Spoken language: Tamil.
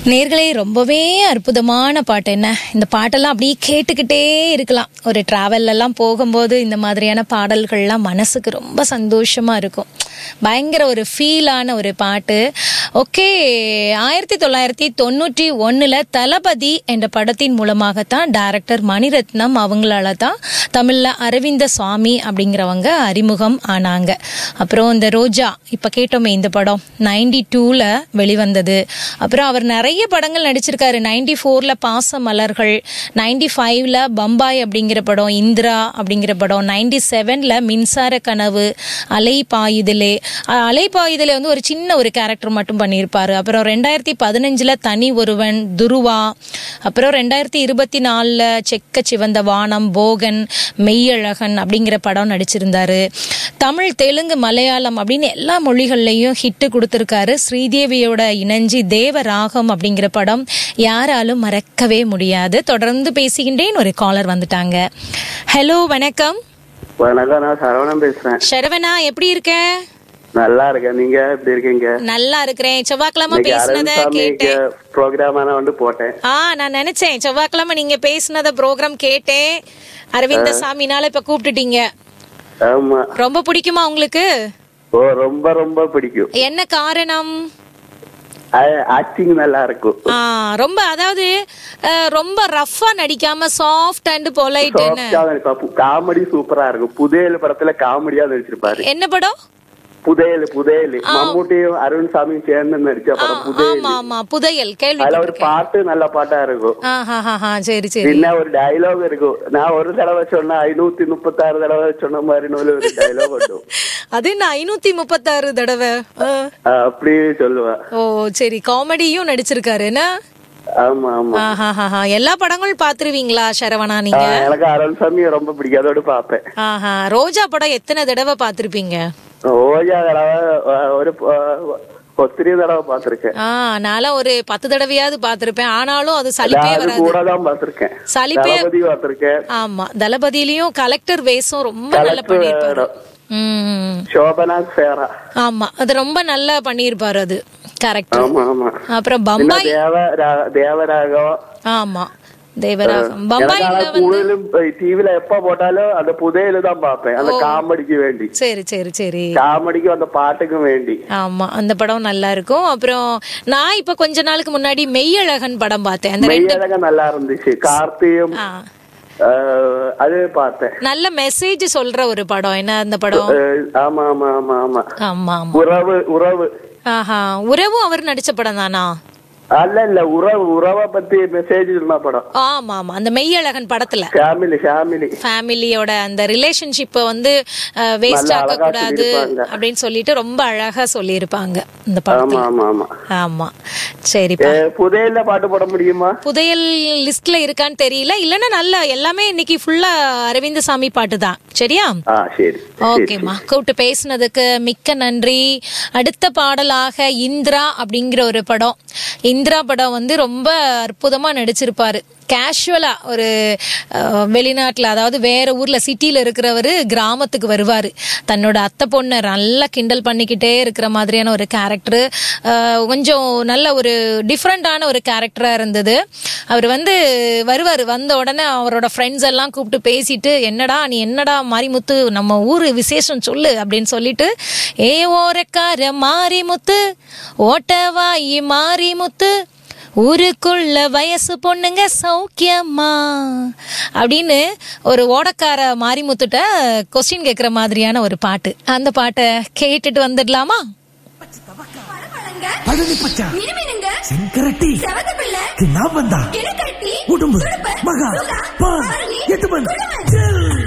நேர்களே ரொம்பவே அற்புதமான பாட்டு என்ன இந்த பாட்டெல்லாம் அப்படியே கேட்டுக்கிட்டே இருக்கலாம் ஒரு டிராவல்ல எல்லாம் போகும்போது இந்த மாதிரியான பாடல்கள்லாம் மனசுக்கு ரொம்ப சந்தோஷமா இருக்கும் பயங்கர ஒரு ஃபீலான ஒரு பாட்டு ஓகே ஆயிரத்தி தொள்ளாயிரத்தி தொண்ணூற்றி ஒன்றில் தளபதி என்ற படத்தின் மூலமாகத்தான் டைரக்டர் மணிரத்னம் அவங்களால தான் தமிழில் அரவிந்த சுவாமி அப்படிங்கிறவங்க அறிமுகம் ஆனாங்க அப்புறம் இந்த ரோஜா இப்போ கேட்டோமே இந்த படம் நைன்டி டூவில் வெளிவந்தது அப்புறம் அவர் நிறைய படங்கள் நடிச்சிருக்காரு நைன்டி ஃபோரில் பாச மலர்கள் நைன்டி ஃபைவ்ல பம்பாய் அப்படிங்கிற படம் இந்திரா அப்படிங்கிற படம் நைன்டி செவனில் மின்சார கனவு அலை பாயுதலே அஹ் அலை பாயுதலே வந்து ஒரு சின்ன ஒரு கேரக்டர் மட்டும் பண்ணியிருப்பாரு அப்புறம் ரெண்டாயிரத்தி பதினஞ்சில் தனி ஒருவன் துருவா அப்புறம் ரெண்டாயிரத்தி இருபத்தி நாலில் செக்க சிவந்த வானம் போகன் மெய்யழகன் அப்படிங்கிற படம் நடிச்சிருந்தாரு தமிழ் தெலுங்கு மலையாளம் அப்படின்னு எல்லா மொழிகள்லையும் ஹிட்டு கொடுத்துருக்காரு ஸ்ரீதேவியோட இணைஞ்சி தேவராகம் அப்படிங்கிற படம் யாராலும் மறக்கவே முடியாது தொடர்ந்து பேசுகின்றேன் ஒரு காலர் வந்துட்டாங்க ஹலோ வணக்கம் வணக்கம் நான் சரவணன் பேசுறேன் சரவணா எப்படி இருக்க நல்லா இருக்கேன் நீங்க எப்படி இருக்கீங்க நல்லா இருக்கிறேன் செவ்வாய்க்கிழமை இன்னைக்கு பேசுனத அரவிந்த் கேட்டேன் ப்ரோக்ராம் நான் வந்து போட்டேன் ஆ நான் நினைச்சேன் செவ்வாய்க்கிழமை நீங்க பேசுனத ப்ரோக்ராம் கேட்டேன் அரவிந்த சாமினால இப்ப கூப்பிட்டுட்டீங்க ஆமா ரொம்ப பிடிக்குமா உங்களுக்கு ஓ ரொம்ப ரொம்ப பிடிக்கும் என்ன காரணம் ஆக்டிங் நல்லா இருக்கும் ஆ, ரொம்ப அதாவது அஹ், ரொம்ப ரஃபா நடிக்காம சாஃப்ட் அண்ட் பொலைட்னு காமெடி சூப்பரா இருக்கும் புதையல் படத்துல காமெடியா நடிச்சிருப்பாரு என்ன படம் புதையல் புதையல் மம்முட்டியும் அருண் சாமியும் சேர்ந்து நடிச்ச படம் புதையல் ஆமா ஆமா புதையல் கேள்வி அதுல ஒரு பாட்டு நல்ல பாட்டா இருக்கும் ஆஹா சரி சரி பின்ன ஒரு டயலாக் இருக்கும் நான் ஒரு தடவை சொன்னா ஐநூத்தி முப்பத்தாறு தடவை சொன்ன மாதிரி நூல் ஒரு டயலாக் உண்டு அது என்ன ஐநூத்தி முப்பத்தாறு தடவை ஆ. ஆஹ் அப்படியே சொல்லுவேன் ஓ சரி காமெடியும் நடிச்சிருக்காரு என்ன ஆமா ஆமா ஆஹாஹாஹா. எல்லா படங்களும் பாத்துருவீங்களா சரவணா நீங்க ஆஹ் எனக்கு அருண் சாமி ரொம்ப பிடிக்கும் அதோட பாப்பேன் ஆஹா ரோஜா படம் எத்தனை தடவை பாத்திருப்பீங்க ஓஜா தடவை ஆஹ் ஒரு ஆஹ் ஒத்திரி தடவை பாத்திருக்கேன் ஆ நான்லாம் ஒரு பத்து தடவையாவது பாத்திருப்பேன் ஆனாலும் அது சலிப்பே அது வராது கூட தான் பாத்திருக்கேன் சலிப்பே தளபதி பாத்திருக்கேன் ஆமா தளபதியிலயும் கலெக்டர் வேஷம் ரொம்ப நல்லா கலெக்டர் பண்ணிருப்பாரு வேடம். ம் சோபனா சேரா ஆமா அது ரொம்ப நல்லா பண்ணிருப்பாரு அது கரெக்ட் ஆமா ஆமா அப்புறம் பின்ன பம்பாய் தேவ ரா- தேவராகம் ஆமா தேவராகம் எனக்கு பம்பாயில ஆனா வந்து കൂടുതലും டிவில எப்ப போட்டாலும் அந்த புதையல தான் பாப்பேன் அந்த காமெடிக்கு வேண்டி சரி சரி சரி காமெடிக்கும் அந்த பாட்டுக்கும் வேண்டி ஆமா அந்த படம் நல்லா இருக்கும் அப்புறம் நான் இப்ப கொஞ்ச நாளுக்கு முன்னாடி மெய்யழகன் படம் பார்த்தேன் அந்த ரெண்டு மெய்யழக நல்லா இருந்துச்சு கார்த்தியும் ஆ, ஆஹ் அது பார்த்தேன் நல்ல மெசேஜ் சொல்ற ஒரு படம் என்ன அந்த படம் ஆஹ் ஆமா ஆமா ஆமா ஆமா ஆமா ஆமா உறவு உறவு ஆஹா உறவும் அவர் நடிச்ச படம் தானா அல்ல இல்ல உறவு உறவை பத்தி மெசேஜ் சொன்ன படம் ஆமா ஆமா அந்த மெய்யழகன் படத்துல ஃபேமிலி ஃபேமிலி ஃபேமிலியோட அந்த ரிலேஷன்ஷிப்பை வந்து வேஸ்ட் நல்லா ஆக்க அழகா கூடாது சொல்லியிருப்பாங்க. அப்படின்னு சொல்லிட்டு ரொம்ப அழகா சொல்லியிருப்பாங்க இந்த படத்துல ஆமா ஆமா ஆமா ஆமா சரிப்பா ஏ, புதையல்ல பாட்டு போட முடியுமா புதையல் லிஸ்ட்ல இருக்கான்னு தெரியல இல்லன்னா நல்ல எல்லாமே இன்னைக்கு ஃபுல்லா அரவிந்த சாமி பாட்டு தான் சரியா ஆ சரி ஓகேம்மா கூப்பிட்டு பேசுனதுக்கு மிக்க நன்றி அடுத்த பாடலாக இந்திரா அப்படிங்கிற ஒரு படம் இந்திரா படம் வந்து ரொம்ப அற்புதமா நடிச்சிருப்பாரு கேஷுவலா ஒரு அஹ், வெளிநாட்டுல அதாவது வேற ஊர்ல சிட்டில இருக்கிறவரு கிராமத்துக்கு வருவாரு தன்னோட அத்தை பொண்ணை நல்லா கிண்டல் பண்ணிக்கிட்டே இருக்கிற மாதிரியான ஒரு கேரக்டர் கொஞ்சம் நல்ல ஒரு டிஃப்ரெண்டான ஒரு கேரக்டரா இருந்தது அவர் வந்து வருவார் வந்த உடனே அவரோட ஃப்ரெண்ட்ஸ் எல்லாம் கூப்பிட்டு பேசிட்டு என்னடா நீ என்னடா மாரிமுத்து நம்ம ஊரு விசேஷம் சொல்லு அப்படின்னு சொல்லிட்டு ஏ ஓரக்கார மாரிமுத்து ஓட்டவாயி மாரிமுத்து ஊருக்குள்ள வயசு பொண்ணுங்க சௌக்கியமா அப்படின்னு ஒரு ஓடக்கார மாரிமுத்துட்ட கொஸ்டின் கேட்குற மாதிரியான ஒரு பாட்டு அந்த பாட்டை கேட்டுட்டு வந்துடலாமா பழனி பச்சா மினுமினுங்க செங்கரட்டி செவந்த பிள்ளை கிண்ணா வந்தா கிணக்கட்டி உடும்பு துடுப்பு, மகா சுகா, பான் பார்லி, எட்டுமன் குடுமன்.